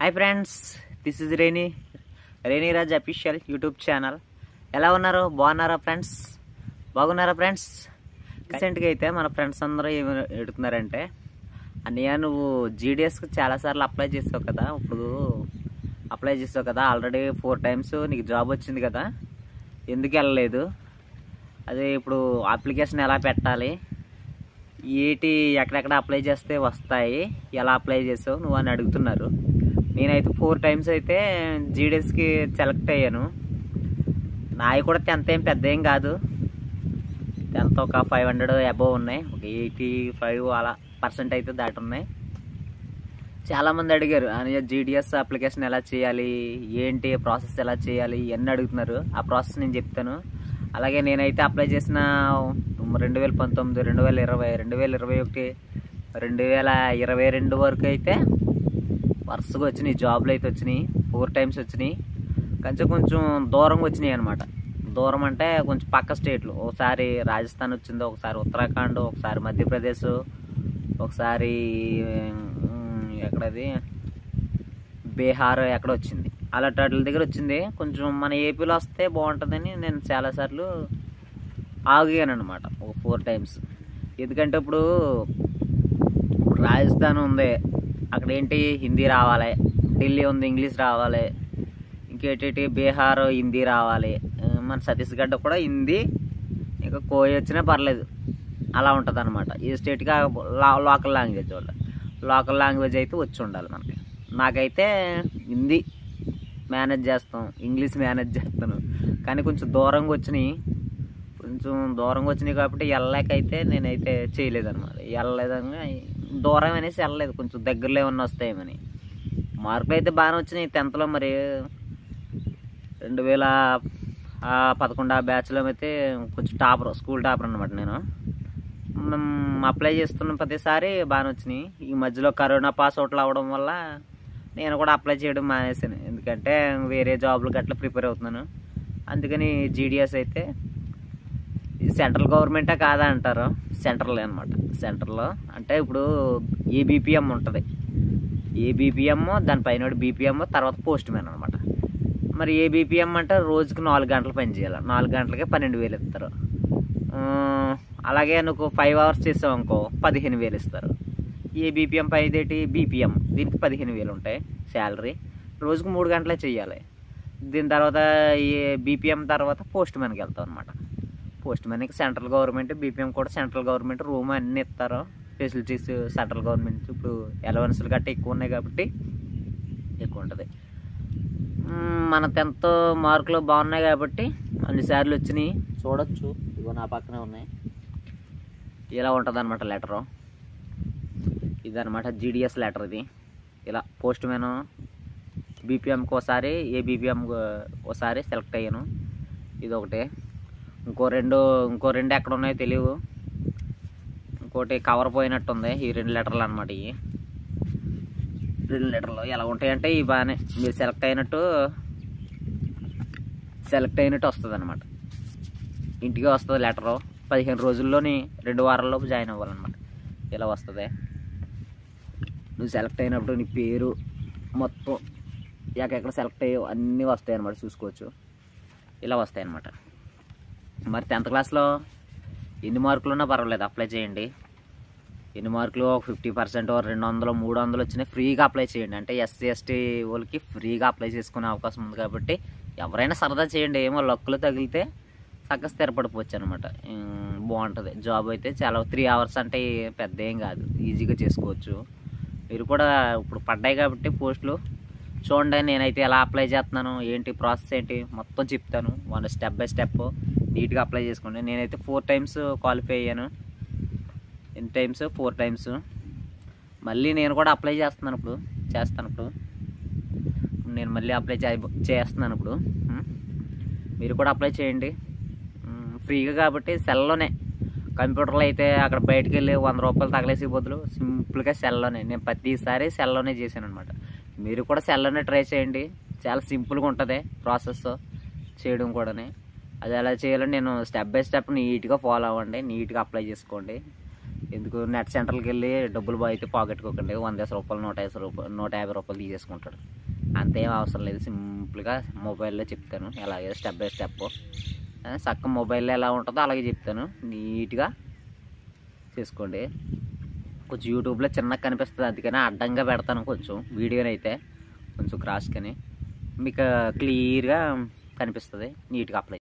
Hi friends this is Reni Reni Raj official YouTube channel ఎలా ఉన్నారు బాగున్నారా ఫ్రెండ్స్ బాగున్నారా ఫ్రెండ్స్ రీసెంట్గా అయితే మన ఫ్రెండ్స్ అందరూ ఏమి ఎడుతున్నారంటే అన్నయ్య నువ్వు జీడిఎస్కి చాలాసార్లు అప్లై చేసావు కదా ఇప్పుడు అప్లై చేసావు కదా ఆల్రెడీ ఫోర్ టైమ్స్ నీకు జాబ్ వచ్చింది కదా ఎందుకు వెళ్ళలేదు అదే ఇప్పుడు అప్లికేషన్ ఎలా పెట్టాలి ఏటి ఎక్కడెక్కడ అప్లై చేస్తే వస్తాయి ఎలా అప్లై చేసావు నువ్వు అని అడుగుతున్నారు నేనైతే ఫోర్ టైమ్స్ అయితే జీడిఎస్కి సెలెక్ట్ అయ్యాను నాయి కూడా టెన్త్ ఏం పెద్ద ఏం కాదు టెన్త్ ఒక ఫైవ్ హండ్రెడ్ అబోవ్ ఉన్నాయి ఒక ఎయిటీ ఫైవ్ అలా పర్సెంట్ అయితే దాటి ఉన్నాయి చాలామంది అడిగారు అని జీడిఎస్ అప్లికేషన్ ఎలా చేయాలి ఏంటి ప్రాసెస్ ఎలా చేయాలి ఇవన్నీ అడుగుతున్నారు ఆ ప్రాసెస్ నేను చెప్తాను అలాగే నేనైతే అప్లై చేసిన రెండు వేల పంతొమ్మిది రెండు వేల ఇరవై రెండు వేల ఇరవై ఒకటి రెండు వేల ఇరవై రెండు వరకు అయితే వరుసగా వచ్చినాయి జాబ్లు అయితే వచ్చినాయి ఫోర్ టైమ్స్ వచ్చినాయి కొంచెం కొంచెం దూరంగా వచ్చినాయి అనమాట దూరం అంటే కొంచెం పక్క స్టేట్లు ఒకసారి రాజస్థాన్ వచ్చింది ఒకసారి ఉత్తరాఖండ్ ఒకసారి మధ్యప్రదేశ్ ఒకసారి ఉమ్, ఎక్కడది బీహార్ ఎక్కడ వచ్చింది అలాంటి వాటి దగ్గర వచ్చింది కొంచెం మన ఏపీలో వస్తే బాగుంటుందని నేను చాలాసార్లు ఆగాను అనమాట ఒక ఫోర్ టైమ్స్ ఎందుకంటే ఇప్పుడు రాజస్థాన్ ఉంది అక్కడ ఏంటి హిందీ రావాలి ఢిల్లీ ఉంది ఇంగ్లీష్ రావాలి ఇంకేంటి బీహార్ హిందీ రావాలి ఆ, మన ఛత్తీస్గఢ్ కూడా హిందీ ఇంకా కోయి వచ్చినా పర్లేదు అలా ఉంటుంది అనమాట ఈ స్టేట్గా లోకల్ లాంగ్వేజ్ వాళ్ళ లోకల్ లాంగ్వేజ్ అయితే వచ్చి ఉండాలి మనకి నాకైతే హిందీ మేనేజ్ చేస్తాం ఇంగ్లీష్ మేనేజ్ చేస్తాను కానీ కొంచెం దూరంగా వచ్చినాయి కొంచెం దూరంగా వచ్చినాయి కాబట్టి వెళ్ళలేకైతే నేనైతే చేయలేదన్నమాట వెళ్ళలేదనగా దూరం అనేసి వెళ్ళలేదు కొంచెం దగ్గరలో ఏమన్నా వస్తాయేమని మార్కులు అయితే బాగానే వచ్చినాయి టెన్త్లో మరి రెండు వేల ఆ, పదకొండు ఆ బ్యాచ్లో అయితే కొంచెం టాపర్ స్కూల్ టాపర్ అనమాట నేను మ్, అప్లై చేస్తున్న ప్రతిసారి బాగానే వచ్చినాయి ఈ మధ్యలో కరోనా పాస్ అవుట్లు అవ్వడం వల్ల నేను కూడా అప్లై చేయడం మానేసాను ఎందుకంటే వేరే జాబ్లకు అట్లా ప్రిపేర్ అవుతున్నాను అందుకని జీడిఎస్ అయితే ఇది సెంట్రల్ గవర్నమెంటే కాదా అంటారు సెంట్రల్ అనమాట సెంటర్లో అంటే ఇప్పుడు ఏబిపిఎం ఉంటుంది ఏబిపిఎం దానిపైన బీపీఎం తర్వాత పోస్ట్ మ్యాన్ అనమాట మరి ఏబిపిఎం అంటే రోజుకి నాలుగు గంటలు పని చేయాలి నాలుగు గంటలకే పన్నెండు వేలు ఇస్తారు ఆ, అలాగే నువ్వు ఫైవ్ అవర్స్ చేసావు అనుకో పదిహేను వేలు ఇస్తారు ఏబిపిఎం పైదేటి బీపీఎం దీనికి పదిహేను వేలు ఉంటాయి శాలరీ రోజుకు మూడు గంటలే చెయ్యాలి దీని తర్వాత ఈ బీపీఎం తర్వాత పోస్ట్ మ్యాన్కి వెళ్తాం అనమాట పోస్ట్ మ్యాన్కి సెంట్రల్ గవర్నమెంట్ బీపీఎం కూడా సెంట్రల్ గవర్నమెంట్ రూమ్ అన్నీ ఇస్తారు ఫెసిలిటీస్ సెంట్రల్ గవర్నమెంట్ ఇప్పుడు అలవెన్స్లు గట్రా ఎక్కువ ఉన్నాయి కాబట్టి ఎక్కువ ఉంటుంది మ్మ్, మన టెన్త్ మార్కులు బాగున్నాయి కాబట్టి అన్నిసార్లు వచ్చినాయి చూడొచ్చు ఇగో నా పక్కనే ఉన్నాయి ఇలా ఉంటుంది అనమాట లెటరు ఇదనమాట జీడిఎస్ లెటర్ ఇది ఇలా పోస్ట్ మ్యాన్ బీపీఎంకి ఒకసారి ఏ బీపీఎం ఒకసారి సెలెక్ట్ అయ్యాను ఇది ఒకటి ఇంకో రెండు ఇంకో రెండు ఎక్కడ ఉన్నాయో తెలియవు ఇంకోటి కవర్ పోయినట్టుంది ఈ రెండు లెటర్లు అనమాట ఇవి రెండు లెటర్లు ఎలా ఉంటాయంటే ఇవి బాగానే మీరు సెలెక్ట్ అయినట్టు సెలెక్ట్ అయినట్టు వస్తుంది అనమాట ఇంటికి వస్తుంది లెటరు పదిహేను రోజుల్లోని రెండు వారాల్లోపు జాయిన్ అవ్వాలన్నమాట ఇలా వస్తుంది నువ్వు సెలెక్ట్ అయినప్పుడు నీ పేరు మొత్తం ఎక్కడెక్కడ సెలెక్ట్ అయ్యో అన్నీ వస్తాయి అనమాట చూసుకోవచ్చు ఇలా వస్తాయి అనమాట మరి టెన్త్ క్లాస్లో ఎన్ని మార్కులు ఉన్నా పర్వాలేదు అప్లై చేయండి ఎన్ని మార్కులు ఒక ఫిఫ్టీ పర్సెంట్ రెండు వందలు మూడు వందలు వచ్చినాయి ఫ్రీగా అప్లై చేయండి అంటే ఎస్సీ ఎస్టీ వాళ్ళకి ఫ్రీగా అప్లై చేసుకునే అవకాశం ఉంది కాబట్టి ఎవరైనా సరదా చేయండి ఏమో లక్కులు తగిలితే చక్కగా స్థిరపడిపోవచ్చు అనమాట బాగుంటుంది జాబ్ అయితే చాలా త్రీ అవర్స్ అంటే పెద్ద ఏం కాదు ఈజీగా చేసుకోవచ్చు మీరు కూడా ఇప్పుడు పడ్డాయి కాబట్టి పోస్టులు చూడండి నేనైతే ఎలా అప్లై చేస్తున్నాను ఏంటి ప్రాసెస్ ఏంటి మొత్తం చెప్తాను వన్ స్టెప్ బై స్టెప్ నీట్గా అప్లై చేసుకోండి నేనైతే ఫోర్ టైమ్స్ క్వాలిఫై అయ్యాను ఎన్ని టైమ్స్ ఫోర్ టైమ్స్ మళ్ళీ నేను కూడా అప్లై చేస్తున్నాను ఇప్పుడు చేస్తాను ఇప్పుడు నేను మళ్ళీ అప్లై చే చేస్తున్నాను ఇప్పుడు ఉం. మీరు కూడా అప్లై చేయండి ఉం, ఫ్రీగా కాబట్టి సెల్లోనే కంప్యూటర్లో అయితే అక్కడ బయటకు వెళ్ళి వంద రూపాయలు తగలేసి బదులు సింపుల్గా సెల్లోనే నేను ప్రతిసారి సెల్లోనే చేశాను అనమాట మీరు కూడా సెల్లోనే ట్రై చేయండి చాలా సింపుల్గా ఉంటుంది ప్రాసెస్ చేయడం కూడానే అది ఎలా చేయాలని నేను స్టెప్ బై స్టెప్ నీట్గా ఫాలో అవ్వండి నీట్గా అప్లై చేసుకోండి ఎందుకు నెట్ సెంటర్కి వెళ్ళి డబ్బులు బాగా అయితే పాకెట్టుకోకండి వంద రూపాయలు నూట యాభై రూపాయలు నూట యాభై రూపాయలు తీసేసుకుంటాడు అంతేం అవసరం లేదు సింపుల్గా మొబైల్లో చెప్తాను ఎలాగే స్టెప్ బై స్టెప్ చక్క మొబైల్లో ఎలా ఉంటుందో అలాగే చెప్తాను నీట్గా చేసుకోండి కొంచెం యూట్యూబ్లో చిన్నగా కనిపిస్తుంది అందుకని అడ్డంగా పెడతాను కొంచెం వీడియోని అయితే కొంచెం క్రాస్కని మీకు క్లియర్గా కనిపిస్తుంది నీట్గా అప్లై